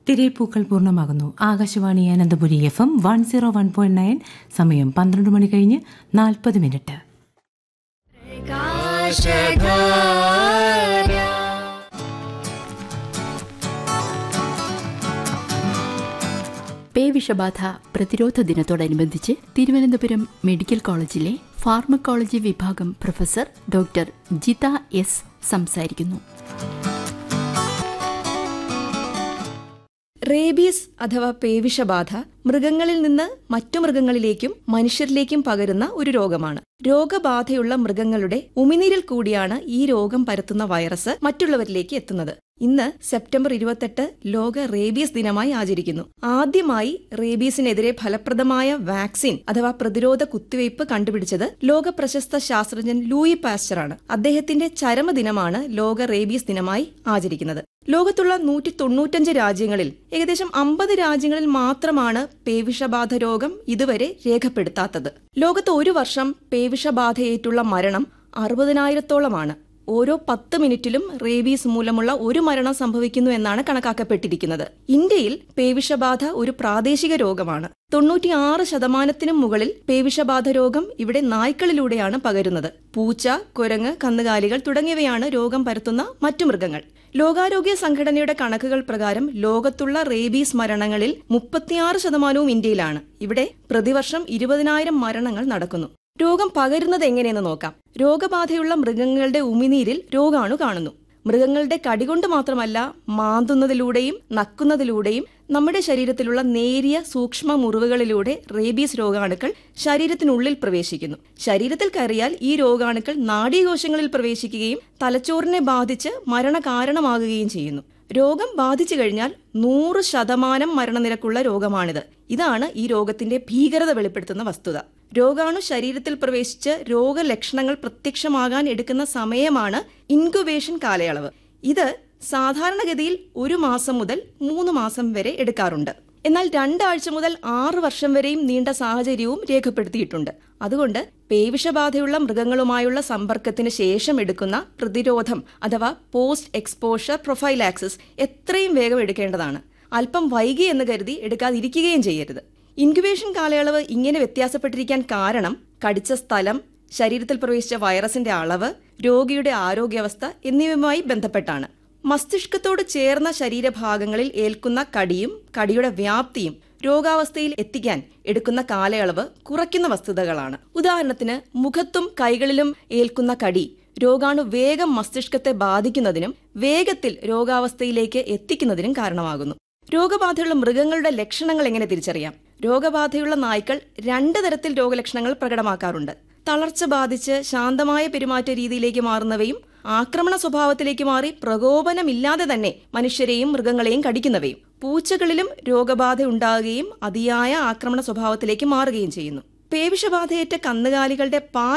തിരേപ്പൂക്കൾ പൂർണ്ണമാകുന്നു Akashvani Ananthapuri F M one zero one point nine സമയം പന്ത്രണ്ട് മണി കഴിഞ്ഞ് നാൽപ്പത് മിനിറ്റ് പേവിഷബാധ പ്രതിരോധ ദിനത്തോടനുബന്ധിച്ച് തിരുവനന്തപുരം മെഡിക്കൽ കോളേജിലെ ഫാർമക്കോളജി വിഭാഗം പ്രൊഫസർ ഡോക്ടർ ജിത എസ് സംസാരിക്കുന്നു റേബീസ് അഥവാ പേവിഷബാധ മൃഗങ്ങളിൽ നിന്ന് മറ്റു മൃഗങ്ങളിലേക്കും മനുഷ്യരിലേക്കും പകരുന്ന ഒരു രോഗമാണ് രോഗബാധയുള്ള മൃഗങ്ങളുടെ ഉമിനീരിൽ കൂടിയാണ് ഈ രോഗം പരത്തുന്ന വൈറസ് മറ്റുള്ളവരിലേക്ക് എത്തുന്നത് ഇന്ന് സെപ്റ്റംബർ ഇരുപത്തെട്ട് ലോക റേബീസ് ദിനമായി ആചരിക്കുന്നു ആദ്യമായി റേബീസിനെതിരെ ഫലപ്രദമായ വാക്സിൻ അഥവാ പ്രതിരോധ കുത്തിവയ്പ് കണ്ടുപിടിച്ചത് ലോക പ്രശസ്ത ശാസ്ത്രജ്ഞൻ ലൂയി പാസ്ചറാണ് അദ്ദേഹത്തിന്റെ ചരമദിനമാണ് ലോക റേബീസ് ദിനമായി ആചരിക്കുന്നത് ലോകത്തുള്ള നൂറ്റി തൊണ്ണൂറ്റഞ്ച് രാജ്യങ്ങളിൽ ഏകദേശം അമ്പത് രാജ്യങ്ങളിൽ മാത്രമാണ് പേവിഷബാധ രോഗം ഇതുവരെ രേഖപ്പെടുത്താത്തത് ലോകത്ത് ഒരു വർഷം പേവിഷബാധയേറ്റുള്ള മരണം അറുപതിനായിരത്തോളമാണ് ഓരോ പത്ത് മിനിറ്റിലും റേബീസ് മൂലമുള്ള ഒരു മരണം സംഭവിക്കുന്നു എന്നാണ് കണക്കാക്കപ്പെട്ടിരിക്കുന്നത് ഇന്ത്യയിൽ പേവിഷബാധ ഒരു പ്രാദേശിക രോഗമാണ് തൊണ്ണൂറ്റിയാറ് ശതമാനത്തിനും മുകളിൽ പേവിഷബാധ രോഗം ഇവിടെ നായ്ക്കളിലൂടെയാണ് പകരുന്നത് പൂച്ച കുരങ്ങ് കന്നുകാലികൾ തുടങ്ങിയവയാണ് രോഗം പരത്തുന്ന മറ്റു മൃഗങ്ങൾ ലോകാരോഗ്യ സംഘടനയുടെ കണക്കുകൾ പ്രകാരം ലോകത്തുള്ള റേബീസ് മരണങ്ങളിൽ മുപ്പത്തിയാറ് ശതമാനവും ഇന്ത്യയിലാണ് ഇവിടെ പ്രതിവർഷം ഇരുപതിനായിരം മരണങ്ങൾ നടക്കുന്നു രോഗം പകരുന്നത് എങ്ങനെയെന്ന് നോക്കാം രോഗബാധയുള്ള മൃഗങ്ങളുടെ ഉമിനീരിൽ രോഗാണു കാണുന്നു മൃഗങ്ങളുടെ കടികൊണ്ട് മാത്രമല്ല മാന്തുന്നതിലൂടെയും നക്കുന്നതിലൂടെയും നമ്മുടെ ശരീരത്തിലുള്ള നേരിയ സൂക്ഷ്മ മുറിവുകളിലൂടെ റേബീസ് രോഗാണുക്കൾ ശരീരത്തിനുള്ളിൽ പ്രവേശിക്കുന്നു ശരീരത്തിൽ കയറിയാൽ ഈ രോഗാണുക്കൾ നാഡീകോശങ്ങളിൽ പ്രവേശിക്കുകയും തലച്ചോറിനെ ബാധിച്ച് മരണകാരണമാകുകയും ചെയ്യുന്നു രോഗം ബാധിച്ചു കഴിഞ്ഞാൽ നൂറ് ശതമാനം മരണനിരക്കുള്ള രോഗമാണിത് ഇതാണ് ഈ രോഗത്തിന്റെ ഭീകരത വെളിപ്പെടുത്തുന്ന വസ്തുത രോഗാണു ശരീരത്തിൽ പ്രവേശിച്ച് രോഗലക്ഷണങ്ങൾ പ്രത്യക്ഷമാകാൻ എടുക്കുന്ന സമയമാണ് ഇൻക്യുബേഷൻ കാലയളവ് ഇത് സാധാരണഗതിയിൽ ഒരു മാസം മുതൽ മൂന്ന് മാസം വരെ എടുക്കാറുണ്ട് എന്നാൽ രണ്ടാഴ്ച മുതൽ ആറ് വർഷം വരെയും നീണ്ട സാഹചര്യവും രേഖപ്പെടുത്തിയിട്ടുണ്ട് അതുകൊണ്ട് പേവിഷബാധയുള്ള മൃഗങ്ങളുമായുള്ള സമ്പർക്കത്തിന് ശേഷം എടുക്കുന്ന പ്രതിരോധം അഥവാ പോസ്റ്റ് എക്സ്പോഷർ പ്രൊഫൈലാക്സിസ് എത്രയും വേഗം എടുക്കേണ്ടതാണ് അല്പം വൈകി എന്ന് കരുതി എടുക്കാതിരിക്കുകയും ചെയ്യരുത് ഇൻക്യുബേഷൻ കാലയളവ് ഇങ്ങനെ വ്യത്യാസപ്പെട്ടിരിക്കാൻ കാരണം കടിച്ച സ്ഥലം ശരീരത്തിൽ പ്രവേശിച്ച വൈറസിന്റെ അളവ് രോഗിയുടെ ആരോഗ്യാവസ്ഥ എന്നിവയുമായി ബന്ധപ്പെട്ടാണ് മസ്തിഷ്കത്തോട് ചേർന്ന ശരീരഭാഗങ്ങളിൽ ഏൽക്കുന്ന കടിയും കടിയുടെ വ്യാപ്തിയും രോഗാവസ്ഥയിൽ എത്തിക്കാൻ എടുക്കുന്ന കാലയളവ് കുറയ്ക്കുന്ന വസ്തുതകളാണ് ഉദാഹരണത്തിന് മുഖത്തും കൈകളിലും ഏൽക്കുന്ന കടി രോഗാണു വേഗം മസ്തിഷ്കത്തെ ബാധിക്കുന്നതിനും വേഗത്തിൽ രോഗാവസ്ഥയിലേക്ക് എത്തിക്കുന്നതിനും കാരണമാകുന്നു രോഗബാധയുള്ള മൃഗങ്ങളുടെ ലക്ഷണങ്ങൾ എങ്ങനെ തിരിച്ചറിയാം രോഗബാധയുള്ള നായ്ക്കൾ രണ്ട് തരത്തിൽ രോഗലക്ഷണങ്ങൾ പ്രകടമാക്കാറുണ്ട് തളർച്ച ബാധിച്ച് ശാന്തമായ പെരുമാറ്റ രീതിയിലേക്ക് മാറുന്നവയും ആക്രമണ സ്വഭാവത്തിലേക്ക് മാറി പ്രകോപനമില്ലാതെ തന്നെ മനുഷ്യരെയും മൃഗങ്ങളെയും കടിക്കുന്നവയും പൂച്ചകളിലും രോഗബാധ ഉണ്ടാകുകയും അതിയായ ആക്രമണ സ്വഭാവത്തിലേക്ക് മാറുകയും ചെയ്യുന്നു പേവിഷബാധയേറ്റ കന്നുകാലികളുടെ പാൽ